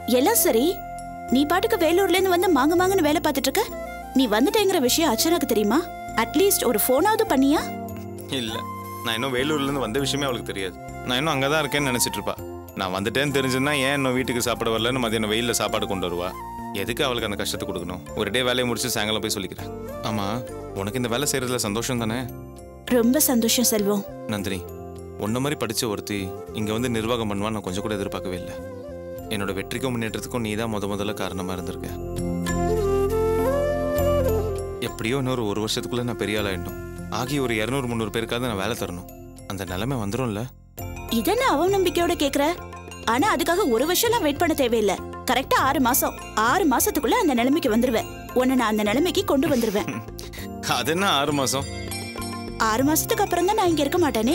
எல்லாம் சரி நீ பாட்டுக்கு வேலூர்ல இருந்து வந்து மாங்க மாங்கன்னு வேலை பார்த்துட்டு இருக்க நீ வந்துட்டேங்கிற விஷயம் அர்ச்சனாக்கு தெரியுமா அட்லீஸ்ட் ஒரு ஃபோனாவது பண்ணியா இல்ல நான் இன்னும் வேலூர்ல இருந்து வந்த விஷயமே அவளுக்கு தெரியாது நான் இன்னும் அங்கதான் இருக்கேன்னு நினைச்சிட்டு இருப்பா நான் வந்துட்டேன்னு தெரிஞ்சுன்னா ஏன் இன்னும் வீட்டுக்கு சாப்பிட வரலன்னு மதியானம் வெயில்ல சாப்பாடு கொண்டு வருவா எதுக்கு அவளுக்கு அந்த கஷ்டத்தை கொடுக்கணும் ஒரு டே வேலையை முடிச்சு சாயங்காலம் போய் சொல்லிக்கிறேன் ஆமா உனக்கு இந்த வேலை செய்யறதுல சந்தோஷம் தானே ரொம்ப சந்தோஷம் செல்வம் நந்தினி உன்ன மாதிரி படிச்ச ஒருத்தி இங்க வந்து நிர்வாகம் பண்ணுவா நான் கொஞ்சம் கூட எதிர்பார்க்கவே இல்லை என்னோட வெற்றிக்கும் முன்னேற்றத்துக்கும் நீ தான் முத முதல்ல காரணமா இருந்திருக்க எப்படியோ இன்னொரு ஒரு வருஷத்துக்குள்ள நான் பெரிய ஆளாயிடணும் ஆகி ஒரு இரநூறு முந்நூறு பேருக்காவது நான் வேலை தரணும் அந்த நிலைமை வந்துரும்ல இதென்ன அவநம்பிக்கையோட கேக்குற ஆனா அதுக்காக ஒரு வருஷம்லாம் வெயிட் பண்ண தேவையில்லை கரெக்டா ஆறு மாசம் ஆறு மாசத்துக்குள்ள அந்த நிலைமைக்கு வந்துருவேன் உன்னை நான் அந்த நிலைமைக்கு கொண்டு வந்துருவேன் அது என்ன ஆறு மாசம் ஆறு மாசத்துக்கு அப்புறம் தான் நான் இங்க இருக்க மாட்டேனே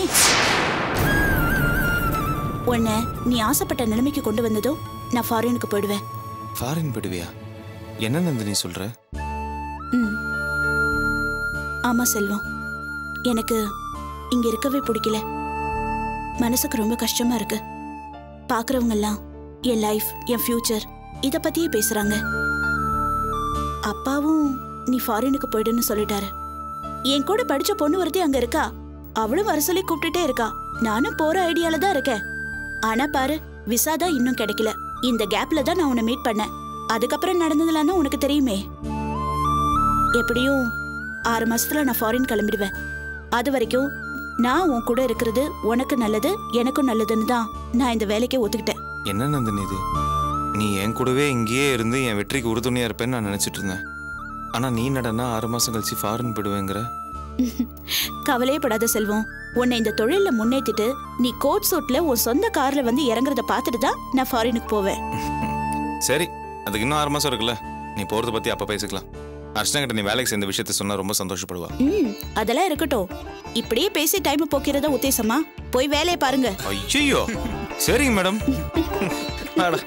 உன்னை நீ ஆசைப்பட்ட நிலைமைக்கு கொண்டு வந்ததும் நான் ஃபாரினுக்கு போயிடுவேன் ஃபாரின் போயிடுவியா என்ன நந்தினி சொல்ற ம். ஆமா செல்வம் எனக்கு இங்க இருக்கவே பிடிக்கல மனசுக்கு ரொம்ப கஷ்டமா இருக்கு பாக்குறவங்க எல்லாம் என் லைஃப் என் ஃபியூச்சர் இத பத்தியே பேசுறாங்க அப்பாவும் நீ ஃபாரினுக்கு போயிடுன்னு சொல்லிட்டாரு என் கூட படிச்ச பொண்ணு ஒருத்தி அங்க இருக்கா அவளும் வர சொல்லி கூப்பிட்டுட்டே இருக்கா நானும் போற ஐடியால தான் இருக்கேன் ஆனா பாரு விசா தான் இன்னும் கிடைக்கல இந்த கேப்ல தான் நான் உன்னை மீட் பண்ணேன் அதுக்கப்புறம் நடந்ததுலான்னா உனக்கு தெரியுமே எப்படியும் ஆறு மாசத்துல நான் ஃபாரின் கிளம்பிடுவேன் அது வரைக்கும் நான் உன் கூட இருக்கிறது உனக்கு நல்லது எனக்கும் நல்லதுன்னு தான் நான் இந்த வேலைக்கே ஒத்துக்கிட்டேன் என்ன நந்தினி இது நீ என் கூடவே இங்கேயே இருந்து என் வெற்றிக்கு உறுதுணையா இருப்பேன்னு நான் நினைச்சிட்டு இருந்தேன் ஆனா நீ நடனா ஆறு மாசம் கழிச்சு ஃபாரின் போயிடுவேங்கிற கவலையே படாத செல்வம் உன்னை இந்த தொழில்ல முன்னேத்திட்டு நீ கோட் சூட்ல உன் சொந்த கார்ல வந்து இறங்குறத பார்த்துட்டு தான் நான் ஃபாரினுக்கு போவேன் சரி அதுக்கு இன்னும் ஆறு மாசம் இருக்குல்ல நீ போறத பத்தி அப்ப பேசிக்கலாம் அர்ச்சனா கிட்ட நீ வேலைக்கு சேர்ந்த விஷயத்த சொன்னா ரொம்ப சந்தோஷப்படுவா ம் அதெல்லாம் இருக்கட்டும் இப்படியே பேசி டைம் போக்கிறதா உத்தேசமா போய் வேலையை பாருங்க ஐயோ சரிங்க மேடம் அட.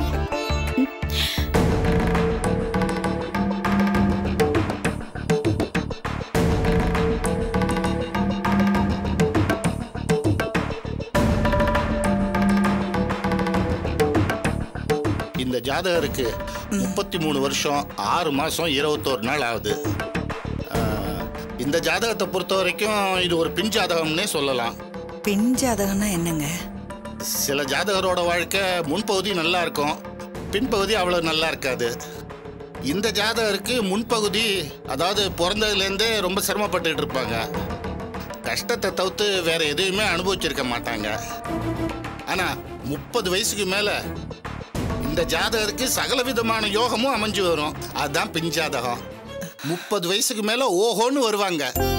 இந்த ஜாதகருக்கு முப்பத்தி மூணு வருஷம் ஆறு மாதம் இருபத்தோரு நாள் ஆகுது ஆஹ், இந்த ஜாதகத்தை பொறுத்த வரைக்கும் இது ஒரு பின் ஜாதகம்னே சொல்லலாம் பெண் ஜாதகம்னா என்னங்க சில ஜாதகரோட வாழ்க்கை முன்பகுதி நல்லா இருக்கும் பின்பகுதி அவ்வளோ நல்லா இருக்காது இந்த ஜாதகருக்கு முன்பகுதி அதாவது பிறந்ததுலேருந்தே ரொம்ப சிரமப்பட்டுட்டு இருப்பாங்க கஷ்டத்தை தவிர்த்து வேற எதுவுமே அனுபவிச்சிருக்க மாட்டாங்க ஆனால் முப்பது வயசுக்கு மேலே இந்த ஜாதகருக்கு சகல விதமான யோகமும் அமைஞ்சு வரும் அதுதான் பின் ஜாதகம் முப்பது வயசுக்கு மேலே ஓஹோன்னு வருவாங்க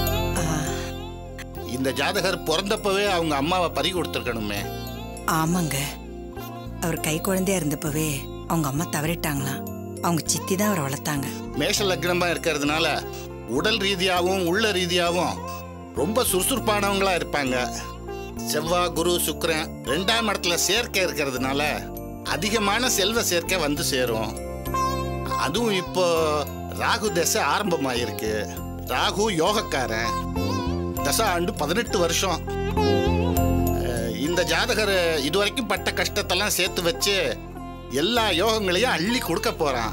இந்த ஜாதகர் பிறந்தப்பவே அவங்க அம்மாவை பறி கொடுத்துருக்கணுமே ஆமாங்க அவர் கை குழந்தையா இருந்தப்பவே அவங்க அம்மா தவறிட்டாங்களாம் அவங்க சித்தி தான் அவரை வளர்த்தாங்க மேஷ லக்னமா இருக்கிறதுனால உடல் ரீதியாகவும் உள்ள ரீதியாகவும் ரொம்ப சுறுசுறுப்பானவங்களா இருப்பாங்க செவ்வாய் குரு சுக்கிரன் ரெண்டாம் இடத்துல சேர்க்கை இருக்கிறதுனால அதிகமான செல்வ சேர்க்கை வந்து சேரும் அதுவும் இப்போ ராகு தசை ஆரம்பமாயிருக்கு ராகு யோகக்காரன் தசை ஆண்டு பதினெட்டு வருஷம் அஹ், இந்த ஜாதகர் இதுவரைக்கும் பட்ட கஷ்டத்தெல்லாம் சேர்த்து வச்சு எல்லா யோகங்களையும் அள்ளி கொடுக்க போறான்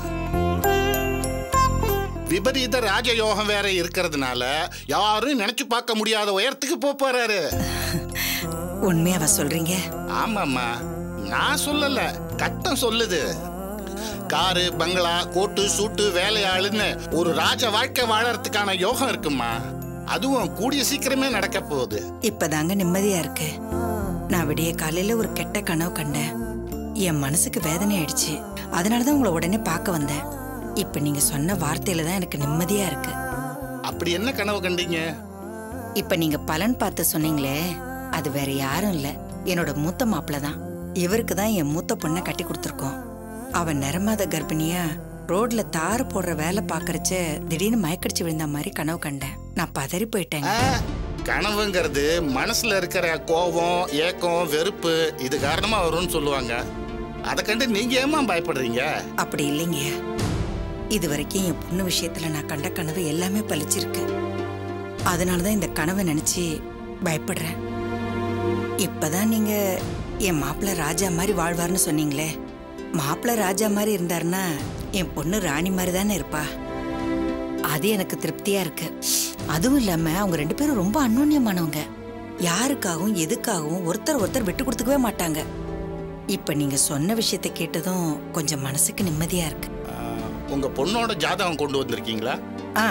விபரீத ராஜயோகம் வேற இருக்கிறதுனால யாரும் நினைச்சு பார்க்க முடியாத உயரத்துக்கு போப் போறாரு உண்மையாவா சொல்றீங்க ஆமாம்மா நான் சொல்லல கட்டம் சொல்லுது காரு பங்களா கோட்டு சூட்டு வேலையாளுன்னு ஒரு ராஜ வாழ்க்கை வாழறதுக்கான யோகம் இருக்குமா அதுவும் கூடிய சீக்கிரமே நடக்க போகுது இப்பதாங்க நிம்மதியா இருக்கு நான் விடிய காலையில ஒரு கெட்ட கனவு கண்டேன் என் மனசுக்கு வேதனை ஆயிடுச்சு அதனாலதான் உங்களை உடனே பார்க்க வந்தேன் இப்ப நீங்க சொன்ன வார்த்தையில தான் எனக்கு நிம்மதியா இருக்கு அப்படி என்ன கனவு கண்டீங்க இப்ப நீங்க பலன் பார்த்து சொன்னீங்களே அது வேற யாரும் இல்ல என்னோட மூத்த மாப்பிள்ள தான் இவருக்கு தான் என் மூத்த பொண்ணை கட்டி கொடுத்துருக்கோம் அவன் நிறமாத கர்ப்பிணியா ரோட்ல தாறு போடுற வேலை பாக்குறச்ச திடீர்னு மயக்கடிச்சு விழுந்த மாதிரி கனவு கண்டேன் நான் பதறி போயிட்டேங்க ஆ, கனவுங்கிறது மனசுல இருக்கிற கோபம் ஏக்கம் வெறுப்பு இது காரணமா வரும்னு சொல்லுவாங்க அதை கண்டு நீங்க ஏமா பயப்படுறீங்க அப்படி இல்லைங்க இது வரைக்கும் என் பொண்ணு விஷயத்துல நான் கண்ட கனவு எல்லாமே பலிச்சிருக்கு அதனாலதான் இந்த கனவை நினைச்சு பயப்படுறேன் இப்பதான் நீங்க என் மாப்பிள்ளை ராஜா மாதிரி வாழ்வார்னு சொன்னீங்களே மாப்பிள்ளை ராஜா மாதிரி இருந்தாருன்னா என் பொண்ணு ராணி மாதிரி தானே இருப்பா அது எனக்கு திருப்தியா இருக்கு அதுவும் இல்லாம அவங்க ரெண்டு பேரும் ரொம்ப அந்யோன்யமானவங்க யாருக்காகவும் எதுக்காகவும் ஒருத்தர் ஒருத்தர் விட்டு கொடுத்துக்கவே மாட்டாங்க இப்ப நீங்க சொன்ன விஷயத்தை கேட்டதும் கொஞ்சம் மனசுக்கு நிம்மதியா இருக்கு ஆஹ், உங்க பொண்ணோட ஜாதகம் கொண்டு வந்திருக்கீங்களா ஆ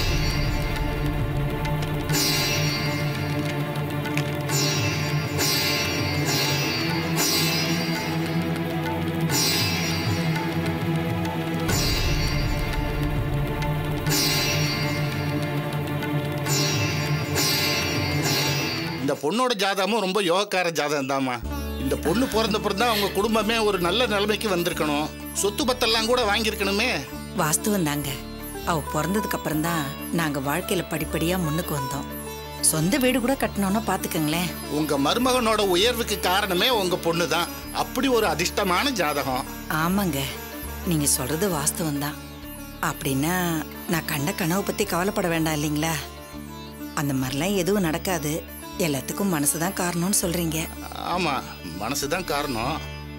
இந்த பொண்ணோட ஜாதகமும் ரொம்ப யோகக்கார ஜாதகம் தாம்மா இந்த பொண்ணு பிறந்த பிறந்தா அவங்க குடும்பமே ஒரு நல்ல நிலைமைக்கு வந்திருக்கணும் சொத்து பத்தெல்லாம் கூட வாங்கியிருக்கணுமே வாஸ்துவம் தாங்க அவ பிறந்ததுக்கு அப்புறம் தான் நாங்க வாழ்க்கையில படிப்படியா முன்னுக்கு வந்தோம் சொந்த வீடு கூட கட்டணும்னா பாத்துக்கங்களேன் உங்க மருமகனோட உயர்வுக்கு காரணமே உங்க பொண்ணு தான் அப்படி ஒரு அதிர்ஷ்டமான ஜாதகம் ஆமாங்க நீங்க சொல்றது வாஸ்தவம் தான் அப்படின்னா நான் கண்ட கனவை பத்தி கவலைப்பட வேண்டாம் இல்லைங்களா அந்த மாதிரிலாம் எதுவும் நடக்காது எல்லாத்துக்கும் மனசுதான் காரணம்னு சொல்றீங்க ஆமா மனசுதான் காரணம்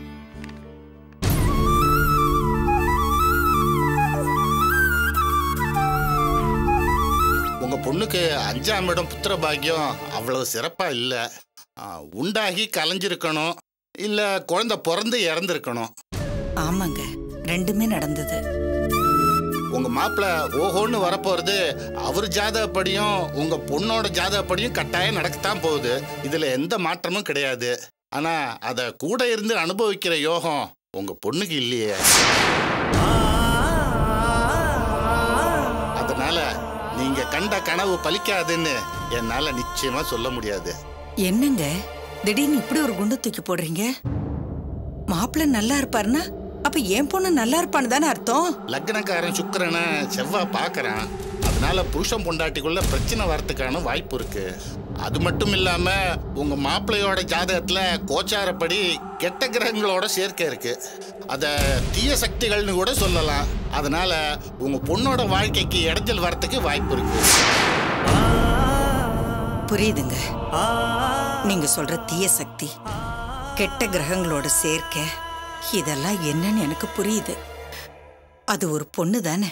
உங்க பொண்ணுக்கு அஞ்சாம் இடம் புத்திர பாக்கியம் அவ்வளவு சிறப்பா இல்ல ஆ, உண்டாகி கலைஞ்சிருக்கணும் இல்ல குழந்தை பிறந்து இறந்திருக்கணும் ஆமாங்க ரெண்டுமே நடந்தது உங்க மாப்பிள்ள ஓஹோன்னு வரப்போறது அவர் ஜாதகப்படியும் உங்க பொண்ணோட ஜாதகப்படியும் கட்டாயம் நடக்கத்தான் போகுது இதுல எந்த மாற்றமும் கிடையாது ஆனா அத கூட இருந்து அனுபவிக்கிற யோகம் உங்க பொண்ணுக்கு இல்லையே அதனால நீங்க கண்ட கனவு பலிக்காதுன்னு என்னால நிச்சயமா சொல்ல முடியாது என்னங்க திடீர்னு இப்படி ஒரு குண்டு தூக்கி போடுறீங்க மாப்பிள்ளை நல்லா இருப்பாருன்னா அப்ப என் பொண்ணு நல்லா இருப்பான்னு தானே அர்த்தம் லக்னக்காரன் சுக்கிரனை செவ்வாய் பார்க்கறான் அதனால புருஷன் பொண்டாட்டிக்குள்ள பிரச்சனை வரத்துக்கான வாய்ப்பு இருக்கு அது மட்டும் இல்லாம உங்க மாப்பிள்ளையோட ஜாதகத்துல கோச்சாரப்படி கெட்ட கிரகங்களோட சேர்க்கை இருக்கு அத தீய சக்திகள்னு கூட சொல்லலாம் அதனால உங்க பொண்ணோட வாழ்க்கைக்கு இடைஞ்சல் வரத்துக்கு வாய்ப்பு இருக்கு புரியுதுங்க நீங்க சொல்ற தீய சக்தி கெட்ட கிரகங்களோட சேர்க்கை இதெல்லாம் என்னன்னு எனக்கு புரியுது அது ஒரு பொண்ணு தானே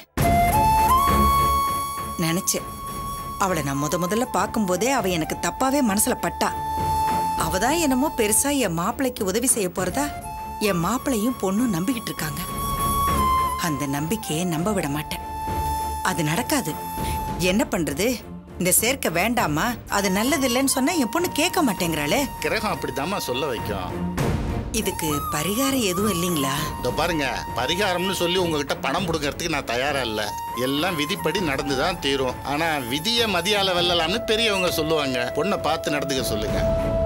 நினைச்சேன் அவளை நான் முத முதல்ல பார்க்கும்போதே அவ எனக்கு தப்பாவே மனசுல பட்டா அவ தான் என்னமோ பெருசா என் மாப்பிள்ளைக்கு உதவி செய்ய போறதா என் மாப்பிள்ளையும் பொண்ணும் நம்பிக்கிட்டு இருக்காங்க அந்த நம்பிக்கையை நம்ப விட மாட்டேன் அது நடக்காது என்ன பண்றது இந்த சேர்க்கை வேண்டாமா அது நல்லது இல்லைன்னு சொன்னா என் பொண்ணு கேட்க மாட்டேங்கிறாளே கிரகம் அப்படித்தாம்மா சொல்ல வைக்கும் இதுக்கு பரிகாரம் எதுவும் இல்லைங்களா இதோ பாருங்க பரிகாரம்னு சொல்லி உங்ககிட்ட பணம் கொடுக்கறதுக்கு நான் தயாரா இல்ல எல்லாம் விதிப்படி நடந்துதான் தீரும் ஆனா விதிய மதியால வெல்லலாம்னு பெரியவங்க சொல்லுவாங்க பொண்ணை பார்த்து நடந்துக்க சொல்லுங்க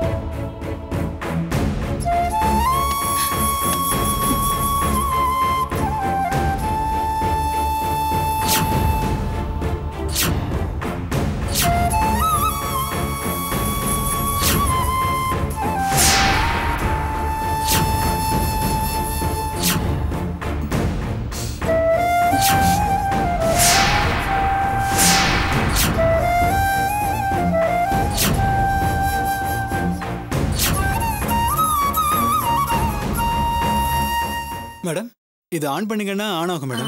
மேடம் இது ஆன் பண்ணீங்கன்னா ஆன் ஆகும் மேடம்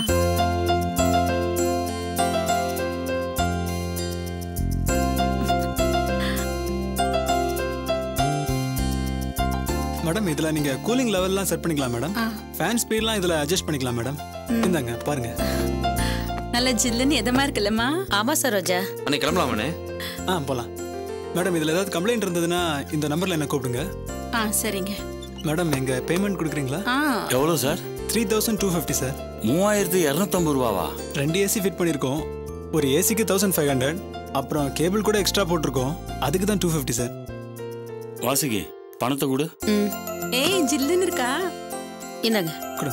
மேடம் இதுல நீங்க கூலிங் லெவல்லாம் செட் பண்ணிக்கலாம் மேடம் ஃபேன் ஸ்பீட்லாம் இதுல அட்ஜஸ்ட் பண்ணிக்கலாம் மேடம் இந்தாங்க பாருங்க நல்ல ஜில்லுன்னு எதமா இருக்குல்லம்மா ஆமா சரோஜா அன்னைக்கு கிளம்பலாமாண்ணே ஆ போலாம் மேடம் இதுல ஏதாவது கம்ப்ளைண்ட் இருந்ததுன்னா இந்த நம்பர்ல என்ன கூப்பிடுங்க ஆ சரிங்க மேடம் எங்க பேமெண்ட் கொடுக்குறீங்களா ஆ எவ்வளோ sir three thousand two fifty sir மூவாயிரத்து இரநூத்தம்பது ரூபாவா ரெண்டு ஏசி ஃபிட் பண்ணியிருக்கோம் ஒரு ஏசிக்கு தௌசண்ட் ஃபைவ் ஹண்ட்ரட் அப்புறம் கேபிள் கூட எக்ஸ்ட்ரா போட்டிருக்கோம் அதுக்கு தான் டூ ஃபிஃப்டி சார் வாசுகி பணத்தை கொடு ம் ஏய் ஜில்லுன்னு இருக்கா இந்தாங்க கொடு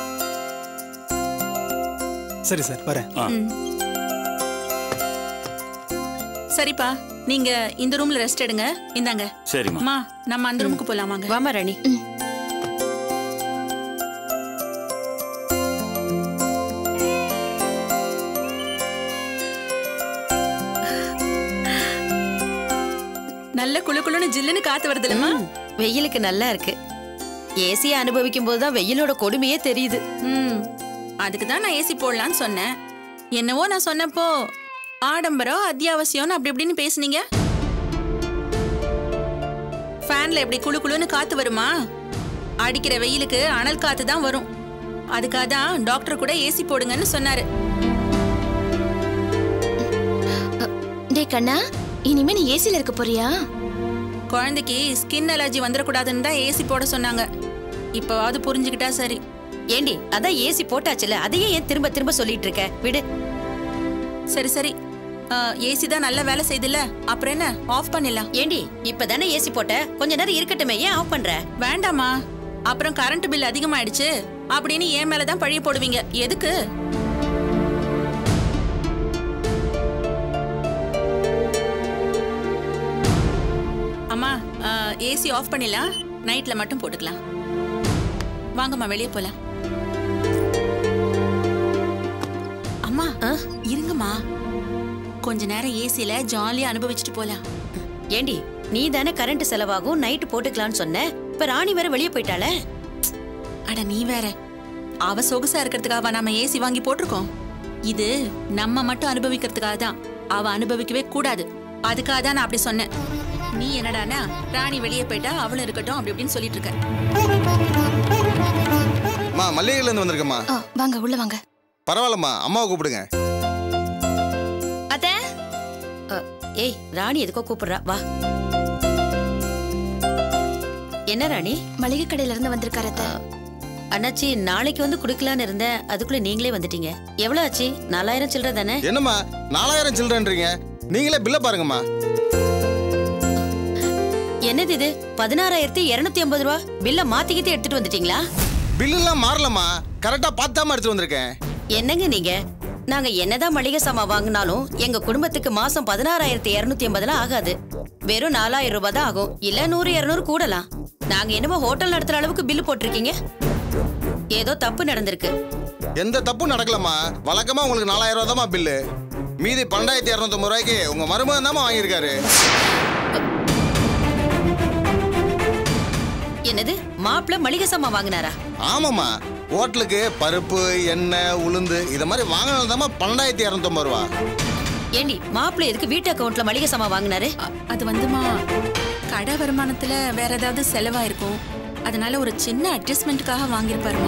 சரி சார் வரேன் ஆ ம். சரிப்பா நீங்க இந்த ரூம்ல ரெஸ்ட் எடுங்க இந்தாங்க சரிம்மா அம்மா நம்ம அந்த ரூமுக்கு போலாம் வாங்க வாமா ராணி நல்ல குளு குளுன்னு ஜில்லுன்னு காத்து வருதுல்லம்மா ம், வெயிலுக்கு நல்லா இருக்கு ஏசியை அனுபவிக்கும் போதுதான் வெயிலோட கொடுமையே தெரியுது ம் அதுக்கு தான் நான் ஏசி போடலான்னு சொன்னேன் என்னவோ நான் சொன்னப்போ ஆடம்பரம் அத்தியாவசியம்னு அப்படி இப்படின்னு பேசுனீங்க ஃபேன்ல எப்படி குளு குளுன்னு காத்து வருமா அடிக்கிற வெயிலுக்கு அனல் காத்து தான் வரும் அதுக்காக தான் டாக்டர் கூட ஏசி போடுங்கன்னு சொன்னாரு டேய் கண்ணா இனிமே நீ ஏசில இருக்க போறியா குழந்தைக்கு ஸ்கின் அலர்ஜி வந்துடக்கூடாதுன்னு தான் ஏசி போட சொன்னாங்க இப்போவாவது புரிஞ்சுக்கிட்டா சரி ஏண்டி அதான் ஏசி போட்டாச்சுல அதையே ஏன் திரும்ப திரும்ப சொல்லிட்டு இருக்க விடு சரி சரி ஏசி தான் நல்ல வேலை செய்துல்ல அப்புறம் என்ன ஆஃப் பண்ணிடலாம் ஏண்டி இப்பதானே ஏசி போட்ட கொஞ்ச நேரம் இருக்கட்டுமே ஏன் ஆஃப் பண்ற வேண்டாமா அப்புறம் கரண்ட் பில் அதிகமாயிடுச்சு அப்படின்னு என் மேல தான் பழிய போடுவீங்க எதுக்கு அம்மா ஏசி ஆஃப் பண்ணிடலாம் நைட்ல மட்டும் போட்டுக்கலாம் வாங்கம்மா வெளியே போலாம் அம்மா இருங்கம்மா கொஞ்ச நேரம் ஏசில ஜாலியா அனுபவிச்சுட்டு போலாம் ஏண்டி நீ தானே கரண்ட் செலவாகும் நைட்டு போட்டுக்கலாம்னு சொன்ன இப்ப ராணி வேற வெளியே போயிட்டாளே அட நீ வேற அவ சொகுசா இருக்கிறதுக்காக நாம ஏசி வாங்கி போட்டிருக்கோம் இது நம்ம மட்டும் அனுபவிக்கிறதுக்காக தான் அவ அனுபவிக்கவே கூடாது அதுக்காக தான் நான் அப்படி சொன்னேன் நீ என்னடானா ராணி வெளியே போயிட்டா அவளும் இருக்கட்டும் அப்படி இப்படின்னு சொல்லிட்டு இருக்க அம்மா மல்லிகைல இருந்து வந்திருக்கம்மா ஆ, வாங்க உள்ள வாங்க பரவாயில்லம்மா அம்மாவை கூப்பிடுங்க அத்தை அ, ஏய் ராணி எதுக்கோ கூப்பிடுறா வா என்ன ராணி மளிகை கடையில இருந்து வந்திருக்காரு அத்தை அண்ணாச்சி நாளைக்கு வந்து குடுக்கலான்னு இருந்தேன் அதுக்குள்ள நீங்களே வந்துட்டீங்க எவ்வளவு ஆச்சு நாலாயிரம் சில்லற தானே என்னம்மா நாலாயிரம் சில்லறன்றீங்க நீங்களே பில்ல பாருங்கம்மா என்னது இது பதினாறாயிரத்தி இருநூத்தி ஐம்பது ரூபா பில்ல மாத்திக்கிட்டு எடுத்துட்டு வந்துட்டீங்களா பில்லுலாம் மாறலம்மா கரெக்டா பார்த்தாம எடுத்து வந்திருக்கேன் என்னங்க நீங்க நாங்க என்னதான் மளிகை சாமான் வாங்கினாலும் எங்க குடும்பத்துக்கு மாசம் பதினாறாயிரத்தி இருநூத்தி ஐம்பதுலாம் ஆகாது வெறும் நாலாயிரம் ரூபாய் தான் ஆகும் இல்ல நூறு இருநூறு கூடலாம் நாங்க என்னமோ ஹோட்டல் நடத்துற அளவுக்கு பில்லு போட்டிருக்கீங்க ஏதோ தப்பு நடந்திருக்கு எந்த தப்பும் நடக்கலம்மா வழக்கமா உங்களுக்கு நாலாயிரம் ரூபா தாம்மா பில்லு மீதி பன்னெண்டாயிரத்தி இரநூத்தம்பது ரூபாய்க்கு உங்க மருமகன் தாம்மா வாங்கியிருக்காரு என்னது மாப்பிள்ள மளிகை சாமான் வாங்கினாரா ஆமாம்மா ஹோட்டலுக்கு பருப்பு எண்ணெய் உளுந்து இதை மாதிரி வாங்கினது தாம்மா பன்னெண்டாயிரத்தி இரநூத்தம்பது ரூபா ஏண்டி மாப்பிள்ள எதுக்கு வீட்டு அக்கவுண்ட்ல மளிகை சாமான் வாங்கினாரு அ- அது வந்துமா கடை வருமானத்துல வேற ஏதாவது செலவாயிருக்கும் அதனால ஒரு சின்ன அட்ஜஸ்ட்மெண்ட்டுக்காக வாங்கியிருப்பாருமா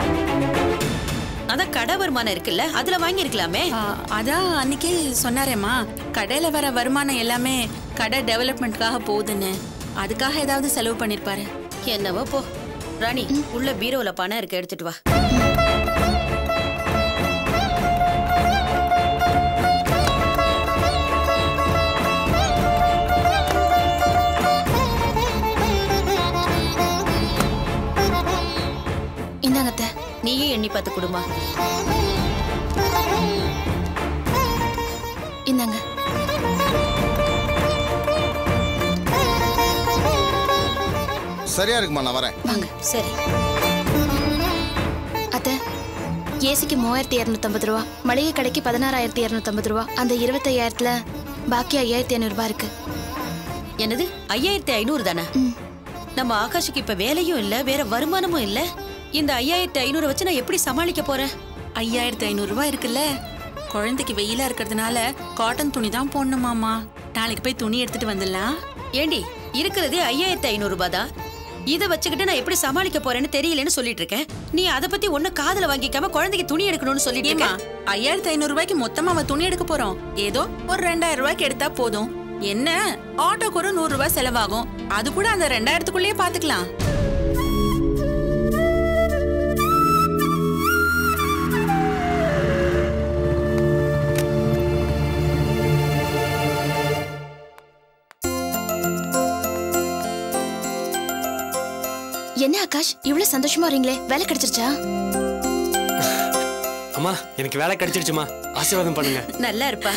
அதான் கடை வருமானம் இருக்குல்ல அதுல வாங்கியிருக்கலாமே ஆ, அதான் அன்னைக்கே சொன்னாரேம்மா கடையில வர வருமானம் எல்லாமே கடை டெவலப்மெண்ட்காக போகுதுன்னு அதுக்காக ஏதாவது செலவு பண்ணிருப்பாரு என்னவோ போ ராணி உள்ள பீரோல பணம் இருக்கு எடுத்துட்டு வா இந்தாங்க அத்தை நீயே எண்ணி பார்த்து கொடுமா இந்தாங்க சரியா இருக்குமா நான் வரேன் வாங்க சரி அத்தை ஏசிக்கு மூவாயிரத்தி இரநூத்தம்பது ரூபா மளிகை கடைக்கு பதினாறாயிரத்தி இரநூத்தம்பது ரூபா அந்த இருபத்தையாயிரத்துல பாக்கி ஐயாயிரத்தி ஐநூறு ரூபாய் இருக்கு என்னது ஐயாயிரத்தி ஐநூறு தானே ம். நம்ம ஆகாஷுக்கு இப்ப வேலையும் இல்ல வேற வருமானமும் இல்ல இந்த ஐயாயிரத்தி ஐநூறு வச்சு நான் எப்படி சமாளிக்க போறேன் ஐயாயிரத்தி ஐநூறு ரூபாய் இருக்குல்ல குழந்தைக்கு வெயிலா இருக்கிறதுனால காட்டன் துணி தான் போடணுமாமா நாளைக்கு போய் துணி எடுத்துட்டு வந்துடலாம் ஏண்டி இருக்கிறதே ஐயாயிரத்தி ஐநூறு ரூபாய் தான் இதை வச்சுக்கிட்டு நான் எப்படி சமாளிக்க போறேன்னு தெரியலன்னு சொல்லிட்டு இருக்கேன் நீ அதை பத்தி ஒண்ணு காதுல வாங்கிக்காம குழந்தைக்கு துணி எடுக்கணும்னு சொல்லிட்டு ஏமா இருக்க ஐயாயிரத்தி ஐநூறு ரூபாய்க்கு மொத்தமா அவ துணி எடுக்க போறோம் ஏதோ ஒரு ரெண்டாயிரம் ரூபாய்க்கு எடுத்தா போதும் என்ன ஆட்டோக்கு ஒரு நூறு ரூபாய் செலவாகும் அது கூட அந்த ரெண்டாயிரத்துக்குள்ளேயே பாத்துக்கலாம் என்ன ஆகாஷ் இவ்வளவு சந்தோஷமா வரீங்களே வேலை கிடைச்சிருச்சா அம்மா எனக்கு வேலை கிடைச்சிருச்சுமா ஆசீர்வாதம் பண்ணுங்க நல்லா இருப்பா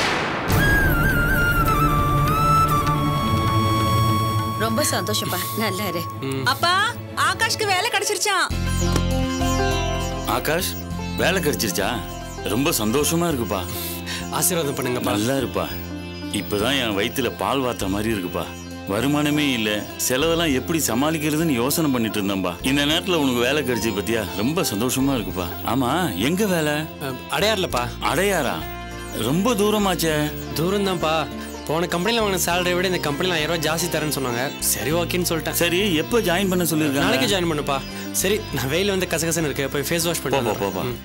ரொம்ப சந்தோஷப்பா நல்லா இரு அப்பா ஆகாஷ்க்கு வேலை கிடைச்சிருச்சான் ஆகாஷ் வேலை கிடைச்சிருச்சா ரொம்ப சந்தோஷமா இருக்குப்பா ஆசீர்வாதம் பண்ணுங்கப்பா நல்லா இருப்பா இப்பதான் என் வயித்துல பால் வாத்த மாதிரி இருக்குப்பா வருமானமே இல்ல செலவெல்லாம் எப்படி சமாளிக்கிறதுன்னு யோசனை பண்ணிட்டு இருந்தேன்பா இந்த நேரத்துல உனக்கு வேலை கிடைச்சு பத்தியா ரொம்ப சந்தோஷமா இருக்குப்பா ஆமா எங்க வேலை அடையார்லப்பா அடையாரா ரொம்ப தூரமாச்சே தூரம் தான்ப்பா போன கம்பெனியில் வாங்கின சேலரி விட இந்த கம்பெனியில் ஆயிரம் ரூபாய் ஜாஸ்தி தரேன்னு சொன்னாங்க சரி ஓகேன்னு சொல்லிட்டேன் சரி எப்போ ஜாயின் பண்ண சொல்லியிருக்காங்க நாளைக்கு ஜாயின் பண்ணுப்பா சரி நான் வெயில் வந்து கசகசன்னு இருக்கு போய் ஃபேஸ் வாஷ் பண்ணி போப்பா, போப்பா. ம்.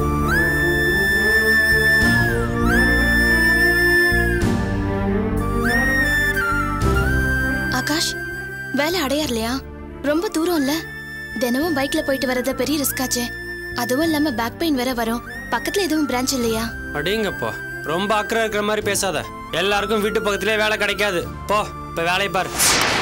ஆகாஷ் வேலை அடையார்லையா ரொம்ப தூரம் இல்ல தினமும் பைக்ல போயிட்டு வரது பெரிய ரிஸ்க் ஆச்சே அதுவும் இல்லாம பேக் பெயின் வேற வரும் பக்கத்துல எதுவும் பிரான்ச் இல்லையா அடேங்கப்பா ரொம்ப அக்கறை இருக்கிற மாதிரி பேசாத எல்லாருக்கும் வீட்டு பக்கத்துலேயே வேலை கிடைக்காது போ இப்போ வேலையை பாரு